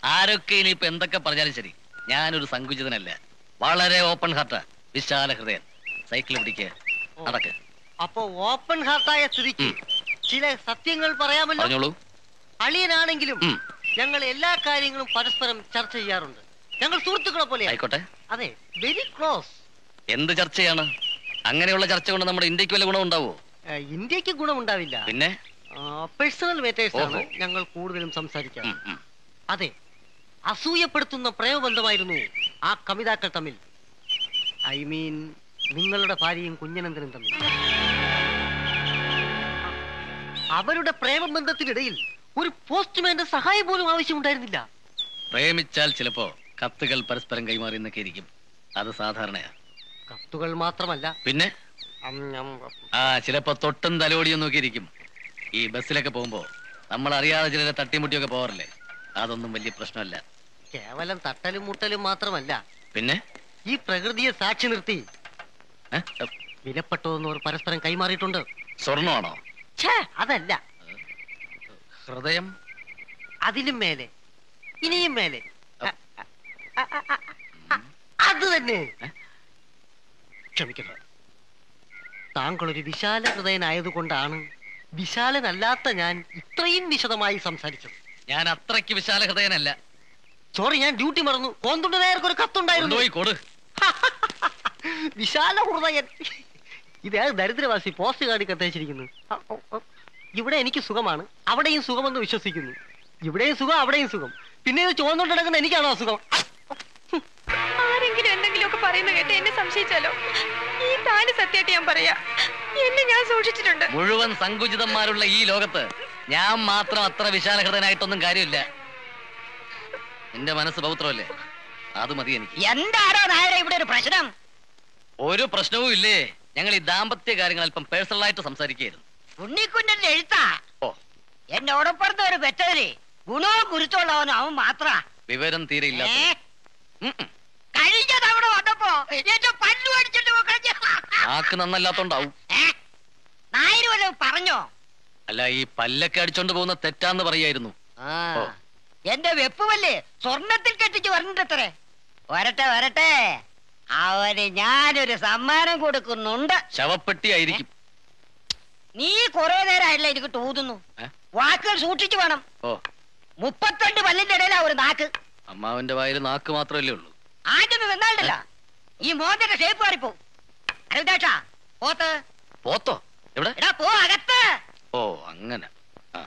ആരൊക്കെ ഇനിയിപ്പോ എന്തൊക്കെ പറഞ്ഞാലും ശരി ഞാനൊരു സങ്കുചിതനല്ല വളരെ ഓപ്പൺ ഹാർട്ടാ വിശാല ഹൃദയൻ സൈക്കിൾ പിടിക്കുക നടക്ക് അപ്പോ ഓപ്പൺ ഹാർട്ടായ സ്ഥിതിക്ക് ചില സത്യങ്ങൾ പറയാമല്ലോ പറഞ്ഞോളൂ അളിയനാണെങ്കിലും ഉം. ഞങ്ങൾ എല്ലാ കാര്യങ്ങളും പരസ്പരം ചർച്ച ചെയ്യാറുണ്ട് ഞങ്ങൾ സുഹൃത്തുക്കളെ പോലെ ആയിക്കോട്ടെ അതെ വെരി ക്ലോസ് എന്ത് ചർച്ചയാണ് അങ്ങനെയുള്ള ചർച്ച കൊണ്ട് നമ്മുടെ ഇന്ത്യക്ക് വല്ല ഗുണം ഉണ്ടാവോ ഇന്ത്യക്ക് ഗുണമുണ്ടാവില്ല പിന്നെ പേഴ്സണൽ മാറ്റേഴ്സ് ആണ് ഓഹോ. ഞങ്ങൾ കൂടുതലും സംസാരിക്കാം ഉം, ഉം. അതെ അസൂയപ്പെടുത്തുന്ന പ്രേമബന്ധമായിരുന്നു ആ കവിതാക്കൾ തമ്മിൽ ഐ മീൻ നിങ്ങളുടെ ഭാര്യയും കുഞ്ഞനന്തനും തമ്മിൽ അവരുടെ പ്രേമബന്ധത്തിനിടയിൽ ഒരു പോസ്റ്റ്മാന്റെ സഹായം പോലും ആവശ്യമുണ്ടായിരുന്നില്ല പ്രേമിച്ചാൽ ചിലപ്പോ കത്തുകൾ പരസ്പരം കൈമാറി എന്നൊക്കെ ഇരിക്കും അത് സാധാരണയാ കത്തുകൾ മാത്രമല്ല പിന്നെ അം, ഞം, ആ ചിലപ്പോ തൊട്ടും തലോടിയും നോക്കി ഇരിക്കും ഈ ബസ്സിലൊക്കെ പോകുമ്പോ നമ്മൾ അറിയാതെ ചിലരെ തട്ടിമുട്ടിയൊക്കെ പോകാറില്ലേ അതൊന്നും വലിയ പ്രശ്നമല്ല കേവലം തട്ടലും മുട്ടലും മാത്രമല്ല പിന്നെ ഈ പ്രകൃതിയെ സാക്ഷി നിർത്തി ഏ? വിലപ്പെട്ടതെന്ന് അവർ പരസ്പരം കൈമാറിയിട്ടുണ്ട് സ്വർണ്ണമാണോ ഛേ അതല്ല ഹൃദയം അതിലും മേലെ ഇനിയും മേലെ അ, അ, അ, അ, അ, അ, അത് തന്നെ ഏ? ക്ഷമിക്കണം താങ്കൾ ഒരു വിശാല ഹൃദയനായതുകൊണ്ടാണ് വിശാലനല്ലാത്ത ഞാൻ ഇത്രയും വിശദമായി സംസാരിച്ചത് ഞാൻ അത്രയ്ക്ക് വിശാല ഹൃദയനല്ല സോറി ഞാൻ ഡ്യൂട്ടി മറന്നു കോന്തുണ്ട് നേർക്ക് ഒരു കത്തുണ്ടായിരുന്നു കൊണ്ടുപോയി കൊടു വിശാല ഹൃദയൻ ഇതേ ദരിദ്രവാസി പോസ്റ്റ് കാർഡിൽ കത്തയച്ചിരിക്കുന്നു അ, ഓ, ഓ. ഇവിടെ എനിക്ക് സുഖമാണ് അവിടെയും സുഖമെന്ന് വിശ്വസിക്കുന്നു ഇവിടെയും സുഖം അവിടെയും സുഖം പിന്നെ ഇത് ചുവന്നുകൊണ്ട് കിടക്കുന്ന എനിക്കാണോ അസുഖം ആരെങ്കിലും എന്തെങ്കിലുമൊക്കെ പറയുന്ന കേട്ട് എന്നെ സംശയിച്ചാലോ ഈ താല് സത്യമായിട്ട് ഞാൻ പറയാ എന്നെ ഞാൻ സൂക്ഷിച്ചിട്ടുണ്ട് മുഴുവൻ സങ്കുചിതന്മാരുള്ള ഈ ലോകത്ത് ഞാൻ മാത്രം അത്ര വിശാല ഹൃദയനായിട്ടൊന്നും കാര്യമില്ല എന്റെ മനസ്സ് പൗത്രമല്ലേ അത് മതി എനിക്ക് എന്താണോ നായര ഇവിടെ ഒരു പ്രശ്നം ഒരു പ്രശ്നവും ഇല്ലേ ഞങ്ങൾ ഈ ദാമ്പത്യ കാര്യങ്ങൾ അല്പം പേഴ്സണൽ ആയിട്ട് സംസാരിക്കുകയായിരുന്നു ഉണ്ണിക്കുഞ്ഞന്റെ എഴുത്താ ഓ എന്നോടൊപ്പുറത്ത് ഒരു പെറ്റതില് ഗുണവും കുരുത്തുള്ളവനും അവൻ മാത്ര വിവരം തീരെ ഇല്ലാത്ത ഉം ഉം. കഴിഞ്ഞ തവണ വന്നപ്പോ എന്റെ പല്ലു അടിച്ചിട്ട് കളഞ്ഞു. നാക്ക് നന്നല്ലാത്തോണ്ടാവും ഏ? നായര് വല്ലതും പറഞ്ഞോ അല്ല ഈ പല്ലൊക്കെ അടിച്ചോണ്ട് പോകുന്ന തെറ്റാന്ന് പറയായിരുന്നു ആ, ഓ. എന്റെ വെപ്പുമല്ലേ സ്വർണത്തിൽ കെട്ടിച്ച് വരണ്ടത്രേ വരട്ടെ വരട്ടെ അവന് ഞാനൊരു സമ്മാനം കൊടുക്കുന്നുണ്ട് ശവപ്പെട്ടി ആയിരിക്കും നീ കുറെ നേരമായില്ല എനിക്ക് തൂതുന്നു ഏ? വാക്കുകൾ സൂക്ഷിച്ചു വേണം ഓ മുപ്പത്തിരണ്ട് പല്ലിന്റെ ഇടയിലാ ഒരു നാക്ക് അമ്മാവന്റെ വായിൽ നാക്ക് മാത്രമല്ലേ ഉള്ളൂ ആദ്യം നിന്നാണ്ടല്ല ഈ മോന്റെ ഷേപ്പ് മാറിപ്പോ അരുതാക്ഷ പോത്ത് പോത്തോ എവിടെ എടാ പോ അകത്ത് ഓ അങ്ങനെ ആ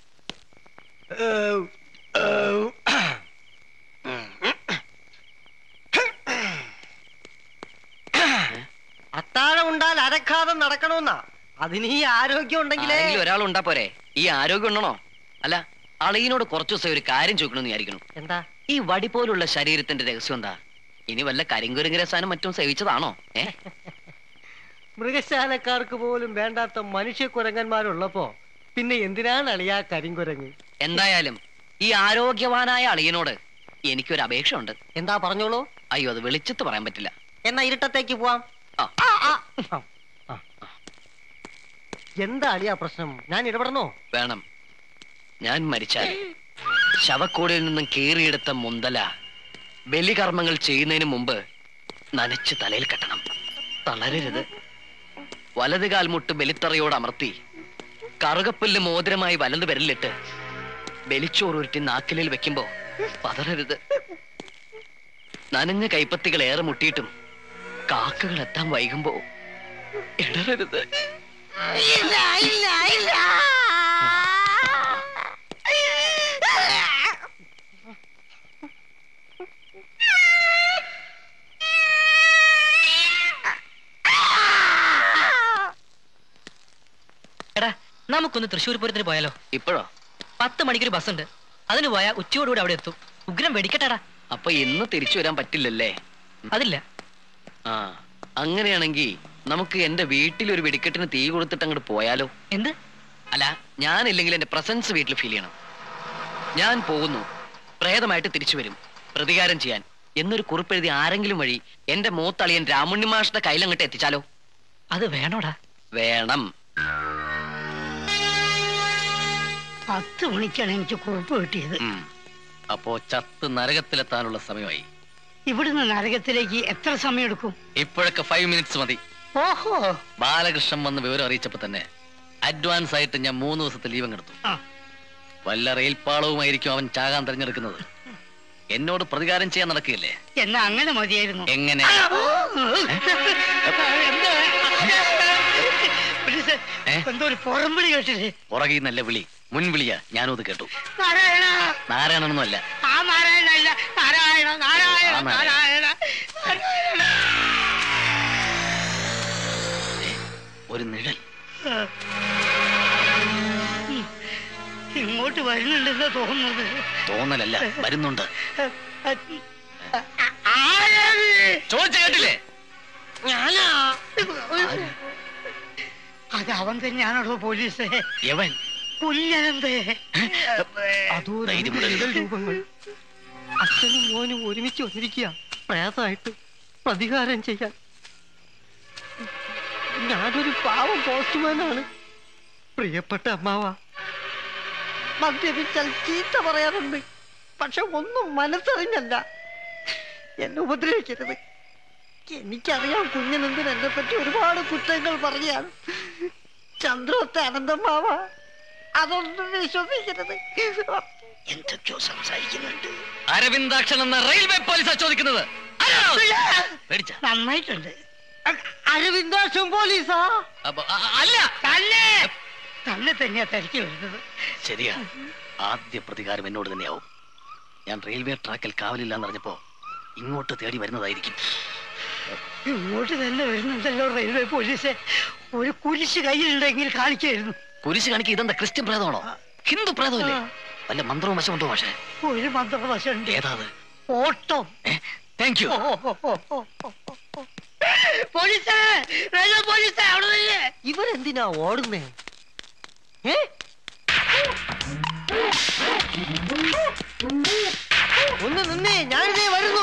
അത്താഴം ഉണ്ടാൽ അരക്കാതെ നടക്കണമെന്നാ അതിന് ഈ ആരോഗ്യം ഉണ്ടെങ്കിലേ ആരെങ്കിലും ഒരാളുണ്ടാ പോരെ ഈ ആരോഗ്യം ഉണ്ടണോ അല്ല അളയിനോട് കുറച്ചു ദിവസം ഒരു കാര്യം ചോദിക്കണമെന്ന് വിചാരിക്കണം എന്താ ഈ വടി പോലുള്ള ശരീരത്തിന്റെ രഹസ്യം എന്താ ഇനി വല്ല കരിങ്കുരങ്ങ രസാനും മറ്റും സേവിച്ചതാണോ ഏ മൃഗശാലക്കാർക്ക് പോലും വേണ്ടാത്ത മനുഷ്യ കുരങ്ങന്മാരുള്ളപ്പോ പിന്നെ എന്തിനാണ് അളിയാ കരിങ്കുരങ്ങ് എന്തായാലും ഈ ആരോഗ്യവാനായ അളിയനോട് എനിക്കൊരു അപേക്ഷ ഉണ്ട് എന്താ പറഞ്ഞോളൂ അയ്യോ അത് വെളിച്ചത്ത് പറയാൻ പറ്റില്ല എന്നാ ഇരുട്ടത്തേക്ക് പോവാം ആ. ആ, ആ, ആ, ആ. എന്താ അളിയാ പ്രശ്നം ഞാൻ ഇടപെടണോ വേണം ഞാൻ മരിച്ചാൽ ശവക്കൂടയിൽ നിന്നും കീറിയെടുത്ത മുന്തല ബലികർമ്മങ്ങൾ ചെയ്യുന്നതിന് മുമ്പ് നനച്ച് തലയിൽ കെട്ടണം തളരരുത് വലത് കാൽമുട്ട് ബലിത്തറയോട് അമർത്തി കറുകപ്പുല്ല് മോതിരമായി വലത് വിരലിട്ട് ബലിച്ചോറുരുട്ടി നാക്കിലിൽ വെക്കുമ്പോ പതറരുത് നനഞ്ഞ കൈപ്പത്തികൾ ഏറെ മുട്ടിയിട്ടും കാക്കകൾ എത്താൻ വൈകുമ്പോ ഇടറരുത് ഇല്ല ഇല്ല ഇല്ല എടാ നമുക്കൊന്ന് തൃശ്ശൂർ പൂരത്തിന് പോയാലോ ഇപ്പോഴോ പത്ത് മണിക്കൊരു ബസ് ഉണ്ട് അതിന് പോയാൽ ഉച്ചയോടുകൂടി അവിടെ എത്തും ഉഗ്രം വെടിക്കട്ടെടാ അപ്പൊ ഇന്ന് തിരിച്ചു വരാൻ പറ്റില്ലല്ലേ അതില്ല ആ അങ്ങനെയാണെങ്കിൽ നമുക്ക് എന്റെ വീട്ടിൽ ഒരു വെടിക്കെട്ടിന് തീ കൊടുത്തിട്ട് അങ്ങോട്ട് പോയാലോ എന്ത് അല്ല ഞാനില്ലെങ്കിൽ എന്റെ പ്രസൻസ് വീട്ടിൽ ഫീൽ ചെയ്യണം ഞാൻ പോകുന്നു പ്രേതമായിട്ട് തിരിച്ചു വരും പ്രതികാരം ചെയ്യാൻ എന്നൊരു കുറിപ്പെഴുതി ആരെങ്കിലും വഴി എന്റെ മൂത്തളിയൻ രാമുണ്ണി മാഷിന്റെ കയ്യിലങ്ങോട്ട് എത്തിച്ചാലോ അത് വേണോടാ വേണം പത്ത് മണിക്കാണ് എനിക്ക് കുറിപ്പ് കിട്ടിയത് ഉം. അപ്പോ ചത്ത് നരകത്തിലെത്താനുള്ള സമയമായി ഇവിടുന്ന് നരകത്തിലേക്ക് എത്ര സമയമെടുക്കും ഇപ്പോഴൊക്കെ ഫൈവ് മിനിറ്റ്സ് മതി ഓഹോ ബാലകൃഷ്ണൻ വന്ന് വിവരം അറിയിച്ചപ്പോ തന്നെ അഡ്വാൻസ് ആയിട്ട് ഞാൻ മൂന്ന് ദിവസത്തെ ലീവ് എടുത്തു ആ. വല്ല റെയിൽപാളവുമായിരിക്കും അവൻ ചാകാൻ തിരഞ്ഞെടുക്കുന്നത് എന്നോട് പ്രതികാരം ചെയ്യാൻ നടക്കുകയല്ലേ എന്നാ അങ്ങനെ മതിയായിരുന്നു എങ്ങനെ എന്താ? പോലീസേ, ഏ? എന്തോ ഒരു പുറംവിളി കേട്ടില്ലേ പുറകെ നല്ല വിളി മുൻവിളിയാ ഞാനും അത് കേട്ടു നാരായണ നാരായണനൊന്നും അല്ല ആ നാരായണ അല്ല നാരായണ നാരായണ ആ നാരായണ. നാരായണ ഒരു നിഴൽ ഇങ്ങോട്ട് വരുന്നുണ്ടെന്ന് തോന്നുന്നത് തോന്നലല്ല വരുന്നുണ്ട് ആരാണ്? ചോദിച്ചു കേട്ടില്ലേ ഞാനാ അത് അവൻ തന്നെയാണല്ലോ പോലീസേ യവൻ കുഞ്ഞനന്തേ അതോ ധൈര്യമുള്ള രണ്ട് രൂപങ്ങൾ അച്ഛനും മോനും ഒരുമിച്ച് വന്നിരിക്കുക പ്രേതമായിട്ട് പ്രതികാരം ചെയ്യാൻ ഞാനൊരു പാവം പോസ്റ്റ്മാനാണ് പ്രിയപ്പെട്ട അമ്മാവ മദ്യപിച്ചാൽ ചീത്ത പറയാറുണ്ട് പക്ഷെ ഒന്നും മനസ്സറിഞ്ഞല്ല എന്നെ ഉപദ്രവിക്കരുത് എനിക്കറിയാം കുഞ്ഞനെന്തിന് എന്നെ പറ്റി ഒരുപാട് കുറ്റങ്ങൾ പറഞ്ഞാണ് ചന്ദ്രത്തെ അനന്തമാവ അതൊന്നും വിശ്വസിക്കരുത് എന്തൊക്കെയോ സംസാരിക്കുന്നുണ്ട് അരവിന്ദാക്ഷൻ എന്ന റെയിൽവേ പോലീസാ ചോദിക്കുന്നത് ആരാണോ? പേടിച്ച നന്നായിട്ടുണ്ട് അരവിന്ദാക്ഷം പോലീസാ അപ്പൊ അ- അല്ല തന്നെ തന്നെ തന്നെയാ തിരക്കി വരുന്നത് ശരിയാ ആദ്യ പ്രതികാരം എന്നോട് തന്നെയാവും ഞാൻ റെയിൽവേ ട്രാക്കിൽ കാവലില്ല എന്നറിഞ്ഞപ്പോ ഇങ്ങോട്ട് തേടി വരുന്നതായിരിക്കും ഇങ്ങോട്ട് തന്നെ വരുന്നുണ്ടല്ലോ റെയിൽവേ പോലീസ് ഒരു കുരിശ് കയ്യിലുണ്ടെങ്കിൽ കാണിക്കായിരുന്നു കുരിശ് കാണിക്കുക ഇതെന്താ ക്രിസ്ത്യൻ പ്രേതമാണോ ഹിന്ദു പ്രേതമല്ലേ വല്ല മന്ത്രവും വശമുണ്ടോ പക്ഷേ ഒരു മന്ത്രവശമുണ്ട് ഏതാ അത് ഓട്ടം താങ്ക് യു ഓ, ഓ, ഓ, ഓ, ഓ, ഓ. പോലീസ് റെയിൽവേ പോലീസ് അവിടെ നില്ല്. ഇവരെന്തിനാ ഓടുന്നേ ഏ ഒന്ന് നിന്നേ ഞാനിതേ വരുന്നു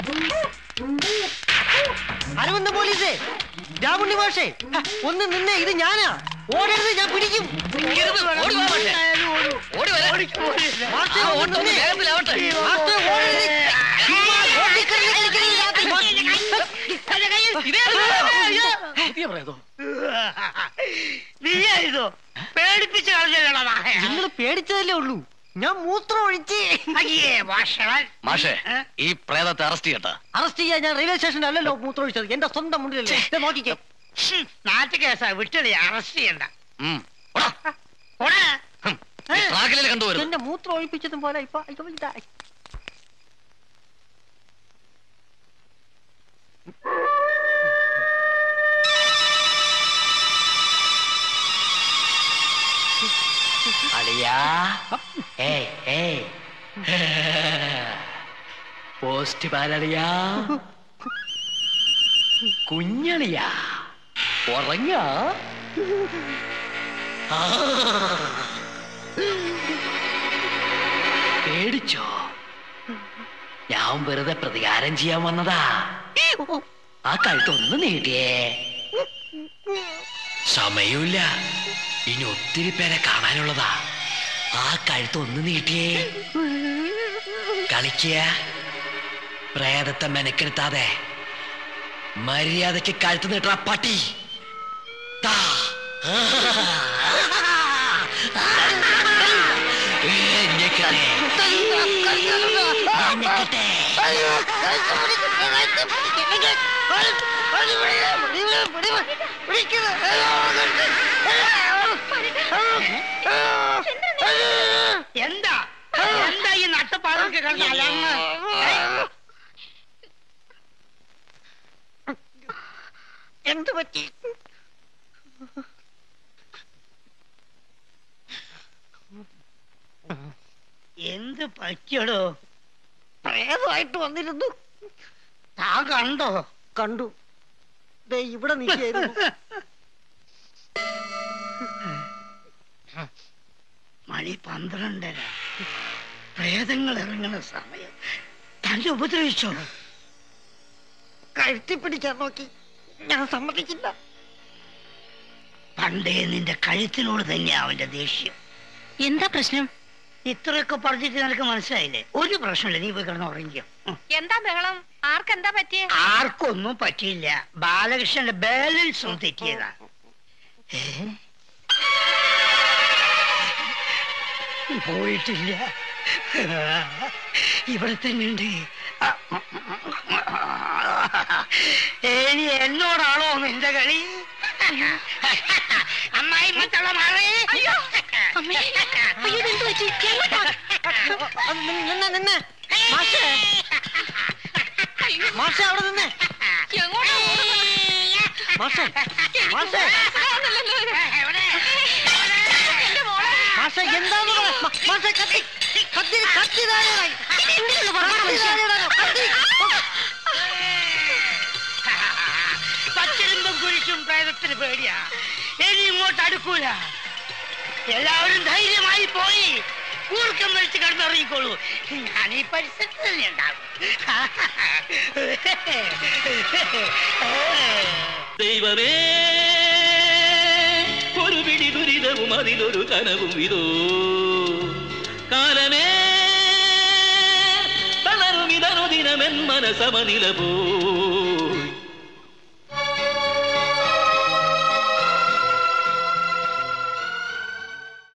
അരവിന്ദ പോലീസേ രാമുണ്ണി മാഷേ ഒന്ന് നിന്നേ ഇത് ഞാനാ ഓടരുത് ഞാൻ പിടിക്കും ഓടി വാ മാഷേ. ആയാലും ഓടൂ. ഓടി വരാൻ ഓടിക്ക് പോലീസ്. മാഷേ, ആ ഒന്ന് ഓട്ടം ഒന്ന് നിന്നേ. വേഗത്തിലാവട്ടെ. മാഷേ, ഓടരുത്. ചുമ്മാ ഓടിക്കളിച്ച് കളിക്കരുത് രാത്രി. പുതിയ പ്രേതോ നീയായിരുന്നോ പേടിപ്പിച്ച് കളഞ്ഞല്ലോടാ നായ. നിങ്ങൾ പേടിച്ചതല്ലേ ഉള്ളൂ ഞാൻ മൂത്രം ഒഴിച്ച് അയ്യേ വാഷവൻ മാഷേ ഏ? ഈ പ്രേതത്തെ അറസ്റ്റ് ചെയ്യട്ടാ അറസ്റ്റ് ചെയ്യാൻ ഞാൻ റെയിൽവേ സ്റ്റേഷനിൽ അല്ലല്ലോ മൂത്രം ഒഴിച്ചത് എന്റെ സ്വന്തം മുന്നിലല്ലേ ദേ നോക്കിക്കേ നാട്ടു കേസാ വിട്ടടി അറസ്റ്റ് ചെയ്യണ്ട ഉം. ഓടാ. ഓടാ ഹും. ഈ ട്രാക്കിലല്ലേ കണ്ടുവരുന്നത് എന്റെ മൂത്രം ഒഴിപ്പിച്ചതും പോലെ ഇപ്പൊ അയ്യോ, ഇതാ. അളിയാ ഏയ് ഏയ് പോസ്റ്റ് പാലളിയാ കുഞ്ഞളിയാ ഉറങ്ങ പേടിച്ചോ ഞാൻ വെറുതെ പ്രതികാരം ചെയ്യാൻ വന്നതാ ആ കഴുത്തൊന്ന് നീട്ടിയേ സമയമില്ല ഇനി ഒത്തിരി പേരെ കാണാനുള്ളതാ ആ കഴുത്ത് ഒന്ന് നീട്ടിയേ കളിക്കുക പ്രേതത്തെ മെനക്കെടുത്താതെ മര്യാദയ്ക്ക് കഴുത്ത് നീട്ടണ പട്ടി താ. ഏ, ഞെക്കണേ. ഞാൻ ഞെക്കട്ടെ. എന്താ എന്താ ഈ നട്ടപ്പാതൊക്കെ കണ്ട അലങ്ങ് എന്ത് പറ്റി എന്ത് പറ്റിയടോ പ്രേതമായിട്ട് വന്നിരുന്നു താൻ കണ്ടോ കണ്ടു ദേ ഇവിടെ നിൽക്കായിരുന്നു മണി പന്ത്രണ്ടര പ്രേതങ്ങൾ ഇറങ്ങുന്ന സമയം തന്നെ ഉപദ്രവിച്ചോ കഴുത്തി പിടിക്കാൻ നോക്കി ഞാൻ സമ്മതിക്കില്ല പണ്ടേ നിന്റെ കഴുത്തിനോട് തന്നെയാ അവന്റെ ദേഷ്യം എന്താ പ്രശ്നം ഇത്രയൊക്കെ പറഞ്ഞിട്ട് നിനക്ക് മനസ്സിലായില്ലേ ഒരു പ്രശ്നമില്ല നീ പോയി കിടന്ന് ഉറങ്ങിക്കോ ഉം. എന്താ ബഹളം ആർക്കെന്താ പറ്റിയേ ആർക്കൊന്നും പറ്റിയില്ല ബാലകൃഷ്ണന്റെ ബാലൻസ് ഒന്ന് തെറ്റിയതാ ഏ? പോയിട്ടില്ല ഇവിടെ തന്നെ ഉണ്ട് ഇനി എന്നോടാണോ നിന്റെ കളി അമ്മായി മറ്റുള്ള മാറേ അയ്യോ അമ്മേ അയ്യോ ഇതെന്ത് പറ്റി എങ്ങോട്ടാ നിന്നെ നിന്നെ മാഷേ മാഷേ അവിടെ നിന്നെ എങ്ങോട്ടാ ഓടുന്നത്? മാഷേ മാഷേ മനസ്സിലാവുന്നില്ലല്ലോ ഇത്. എന്റെ മോളെ മാഷേ എന്താന്ന് പറ മ- മാഷേ കത്തി കത്തി കത്തി താഴെ കത്തി താഴെയിടാനോ? കത്തി പച്ചിരുമ്പം കുരിശും പ്രേതത്തിന് പേടിയാ ഇനി ഇങ്ങോട്ട് അടുക്കൂല എല്ലാവരും ധൈര്യമായി പോയി കൂർക്കം വലിച്ച് കിടന്നുറങ്ങിക്കോളൂ ഞാൻ ഈ പരിസരത്ത് തന്നെ ഉണ്ടാകും ദൈവമേ ഒരു പിടി ദുരിതവും അതിലൊരു കനവും ഇതോ കാലമേ തളരും ഇതനുദിനമെൻ മനസമനില പോ